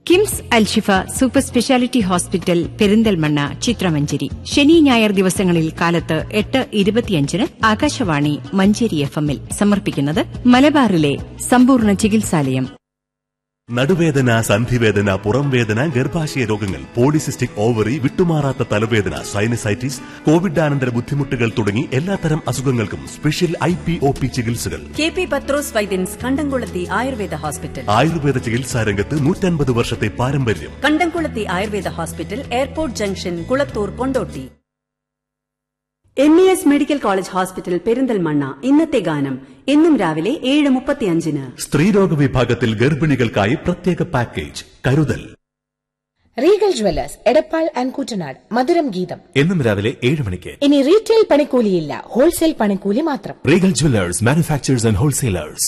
KIMS Al Shifa super speciality hospital Perinthalmanna ചിത്രമഞ്ചേരി ശനി ഞായർ ദിവസങ്ങളിൽ കാലത്ത് എട്ട് ഇരുപത്തിയഞ്ചിന് ആകാശവാണി മഞ്ചേരി എഫ് എമ്മിൽ സമർപ്പിക്കുന്നത് മലബാറിലെ സമ്പൂർണ്ണ ചികിത്സാലയം നടുവേദന സന്ധിവേദന പുറംവേദന ഗർഭാശയ രോഗങ്ങൾ പോളിസിസ്റ്റിക് ഓവറി വിട്ടുമാറാത്ത തലവേദന സൈനസൈറ്റിസ് കോവിഡാനന്തര ബുദ്ധിമുട്ടുകൾ തുടങ്ങി എല്ലാത്തരം അസുഖങ്ങൾക്കും special I P O P ചികിത്സകൾ K P Pathros Vaidyans Kandamkulathy Ayurveda hospital Ayurveda ചികിത്സാ രംഗത്ത് നൂറ്റൻപത് വർഷത്തെ പാരമ്പര്യം Kandamkulathy Ayurveda hospital airport junction Kulathur Kondotty M E S medical college hospital Perinthalmanna ഇന്നത്തെ ഗാനം എന്നും രാവിലെ ഏഴ് മുപ്പത്തിയഞ്ചിന് സ്ത്രീരോഗ വിഭാഗത്തിൽ ഗർഭിണികൾക്കായി പ്രത്യേക പാക്കേജ് കരുതൽ regal jewellers Edappal and Koottanad മധുരം ഗീതം എന്നും രാവിലെ ഏഴ് മണിക്ക് ഇനി റീറ്റെയിൽ പണിക്കൂലിയില്ല ഹോൾസെയിൽ പണിക്കൂലി മാത്രം regal jewellers manufacturers and wholesalers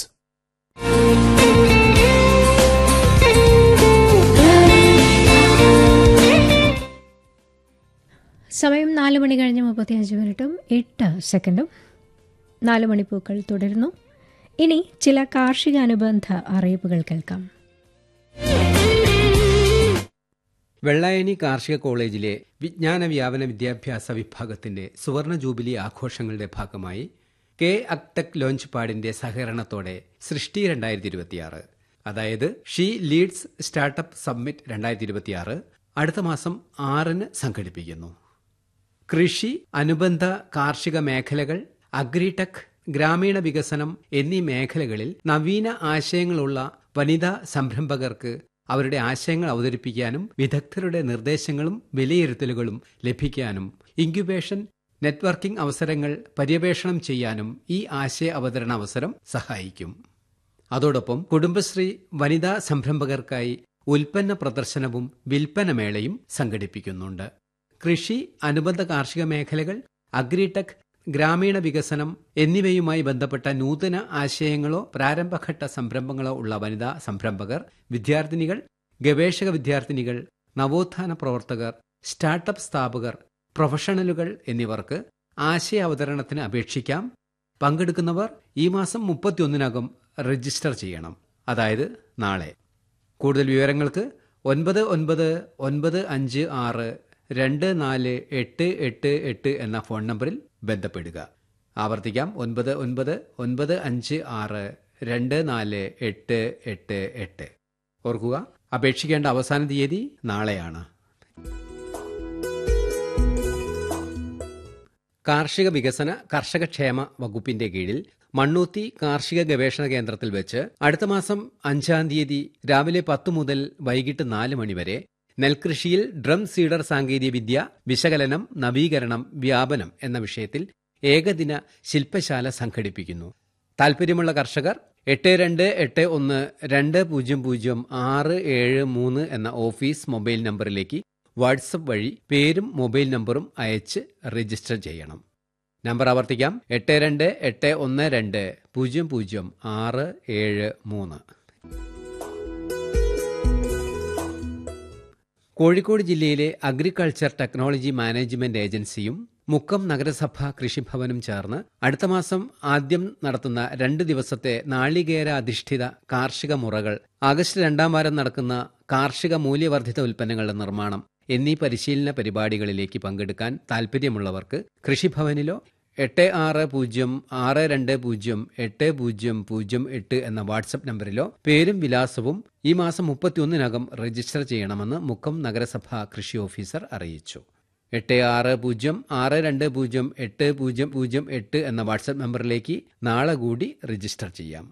സമയം നാല് മണി കഴിഞ്ഞ് മുപ്പത്തിയഞ്ച് മിനിറ്റും എട്ട് സെക്കൻഡും നാല് മണിപ്പൂക്കൾ തുടരുന്നു ഇനി ചില കാർഷിക അനുബന്ധ അറിയിപ്പുകൾ കേൾക്കാം വെള്ളായണി കാർഷിക കോളേജിലെ വിജ്ഞാന വ്യാപന വിദ്യാഭ്യാസ വിഭാഗത്തിന്റെ സുവർണ ജൂബിലി ആഘോഷങ്ങളുടെ ഭാഗമായി കെ അക്ടെക് ലോഞ്ച് പാഡിന്റെ സഹകരണത്തോടെ സൃഷ്ടി രണ്ടായിരത്തി ഇരുപത്തിയാറ് അതായത് ഷീ ലീഡ്സ് സ്റ്റാർട്ടപ്പ് സബ്മിറ്റ് രണ്ടായിരത്തി ഇരുപത്തിയാറ് അടുത്ത മാസം ആറിന് സംഘടിപ്പിക്കുന്നു കൃഷി അനുബന്ധ കാർഷിക മേഖലകൾ അഗ്രിടെക് ഗ്രാമീണ വികസനം എന്നീ മേഖലകളിൽ നവീന ആശയങ്ങളുള്ള വനിതാ സംരംഭകർക്ക് അവരുടെ ആശയങ്ങൾ അവതരിപ്പിക്കാനും വിദഗ്ധരുടെ നിർദ്ദേശങ്ങളും വിലയിരുത്തലുകളും ലഭിക്കാനും ഇൻക്യുബേഷൻ നെറ്റ്വർക്കിംഗ് അവസരങ്ങൾ പര്യവേഷണം ചെയ്യാനും ഈ ആശയ അവതരണ അവസരം സഹായിക്കും അതോടൊപ്പം കുടുംബശ്രീ വനിതാ സംരംഭകർക്കായി ഉൽപ്പന്ന പ്രദർശനവും വിൽപ്പനമേളയും സംഘടിപ്പിക്കുന്നുണ്ട് കൃഷി അനുബന്ധ കാർഷിക മേഖലകൾ അഗ്രിടെക് ഗ്രാമീണ വികസനം എന്നിവയുമായി ബന്ധപ്പെട്ട നൂതന ആശയങ്ങളോ പ്രാരംഭഘട്ട സംരംഭങ്ങളോ ഉള്ള വനിതാ സംരംഭകർ വിദ്യാർത്ഥിനികൾ ഗവേഷക വിദ്യാർത്ഥിനികൾ നവോത്ഥാന പ്രവർത്തകർ സ്റ്റാർട്ടപ്പ് സ്ഥാപകർ പ്രൊഫഷണലുകൾ എന്നിവർക്ക് ആശയ അവതരണത്തിന് അപേക്ഷിക്കാം പങ്കെടുക്കുന്നവർ ഈ മാസം മുപ്പത്തിയൊന്നിനകം രജിസ്റ്റർ ചെയ്യണം അതായത് നാളെ കൂടുതൽ വിവരങ്ങൾക്ക് ഒൻപത് ഒൻപത് ഒൻപത് അഞ്ച് ആറ് രണ്ട് നാല് എട്ട് എട്ട് എട്ട് എന്ന ഫോൺ നമ്പറിൽ ബന്ധപ്പെടുക ആവർത്തിക്കാം ഒൻപത് ഒൻപത് ഒൻപത് അഞ്ച് ആറ് രണ്ട് നാല് എട്ട് എട്ട് എട്ട് ഓർക്കുക അപേക്ഷിക്കേണ്ട അവസാന തീയതി നാളെയാണ് കാർഷിക വികസന കർഷകക്ഷേമ വകുപ്പിന്റെ കീഴിൽ മണ്ണൂത്തി കാർഷിക ഗവേഷണ കേന്ദ്രത്തിൽ വെച്ച് അടുത്ത മാസം അഞ്ചാം തീയതി രാവിലെ പത്ത് മുതൽ വൈകിട്ട് നാല് മണിവരെ നെൽകൃഷിയിൽ ഡ്രം സീഡർ സാങ്കേതികവിദ്യ വിശകലനം നവീകരണം വ്യാപനം എന്ന വിഷയത്തിൽ ഏകദിന ശില്പശാല സംഘടിപ്പിക്കുന്നു താൽപ്പര്യമുള്ള കർഷകർ എട്ട് രണ്ട് എട്ട് ഒന്ന് രണ്ട് പൂജ്യം പൂജ്യം ആറ് ഏഴ് മൂന്ന് എന്ന ഓഫീസ് മൊബൈൽ നമ്പറിലേക്ക് വാട്സപ്പ് വഴി പേരും മൊബൈൽ നമ്പറും അയച്ച് രജിസ്റ്റർ ചെയ്യണം നമ്പർ ആവർത്തിക്കാം എട്ട് രണ്ട് എട്ട് ഒന്ന് രണ്ട് പൂജ്യം പൂജ്യം ആറ് ഏഴ് മൂന്ന് കോഴിക്കോട് ജില്ലയിലെ അഗ്രികൾച്ചർ ടെക്നോളജി മാനേജ്മെന്റ് ഏജൻസിയും മുക്കം നഗരസഭ കൃഷിഭവനും ചേർന്ന് അടുത്ത മാസം ആദ്യം നടത്തുന്ന രണ്ട് ദിവസത്തെ നാളികേര അധിഷ്ഠിത കാർഷിക മുറകൾ ആഗസ്റ്റ് രണ്ടാം വാരം നടക്കുന്ന കാർഷിക മൂല്യവർദ്ധിത ഉൽപ്പന്നങ്ങളുടെ നിർമ്മാണം എന്നീ പരിശീലന പരിപാടികളിലേക്ക് പങ്കെടുക്കാൻ താൽപ്പര്യമുള്ളവർക്ക് കൃഷിഭവനിലോ എട്ട് ആറ് പൂജ്യം ആറ് രണ്ട് പൂജ്യം എട്ട് പൂജ്യം പൂജ്യം എട്ട് എന്ന വാട്സപ്പ് നമ്പറിലോ പേരും വിലാസവും ഈ മാസം മുപ്പത്തിയൊന്നിനകം രജിസ്റ്റർ ചെയ്യണമെന്ന് മുക്കം നഗരസഭ കൃഷി ഓഫീസർ അറിയിച്ചു എട്ട് ആറ് പൂജ്യം ആറ് രണ്ട് പൂജ്യം എട്ട് പൂജ്യം പൂജ്യം എട്ട് എന്ന വാട്സപ്പ് നമ്പറിലേക്ക് നാളെ കൂടി രജിസ്റ്റർ ചെയ്യാം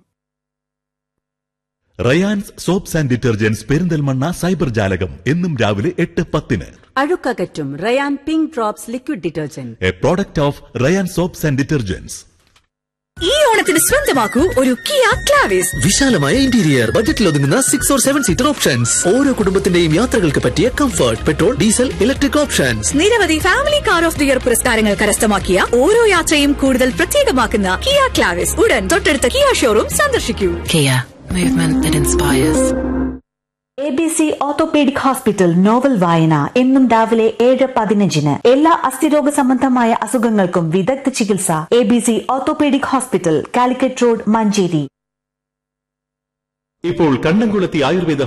Rayans soaps and detergents Perinthalmanna cyber ജാലകം എന്നും രാവിലെ എട്ട് പത്തിന് അഴുക്കകറ്റും Rayan pink drops liquid detergent a product of Rayan soaps and detergents ഈ ഓണത്തിന് സ്വന്തമാക്കൂ ഒരു കിയ ക്ലാവിസ് വിശാലമായ ഇന്റീരിയർ ബജറ്റിൽ ഒതുങ്ങുന്ന six or seven seater options ഓരോ കുടുംബത്തിന്റെയും യാത്രകൾക്ക് പറ്റിയ comfort petrol diesel electric options നിരവധി family car of the year പുരസ്കാരങ്ങൾ കരസ്ഥമാക്കിയ ഓരോ യാത്രയും കൂടുതൽ പ്രത്യേകമാക്കുന്ന കിയ ക്ലാവിസ് ഉടൻ തൊട്ടടുത്ത കിയ ഷോറൂം സന്ദർശിക്കൂ Kia, movement that inspires. A B C orthopaedic hospital novel വായന എന്നും രാവിലെ ഏഴ് പതിനഞ്ചിന് എല്ലാ അസ്ഥിരോഗ സംബന്ധമായ അസുഖങ്ങൾക്കും വിദഗ്ധ ചികിത്സ A B C orthopaedic hospital Calicut road Manjeri ഇപ്പോൾ കണ്ണംകുളത്തി ആയുർവേദ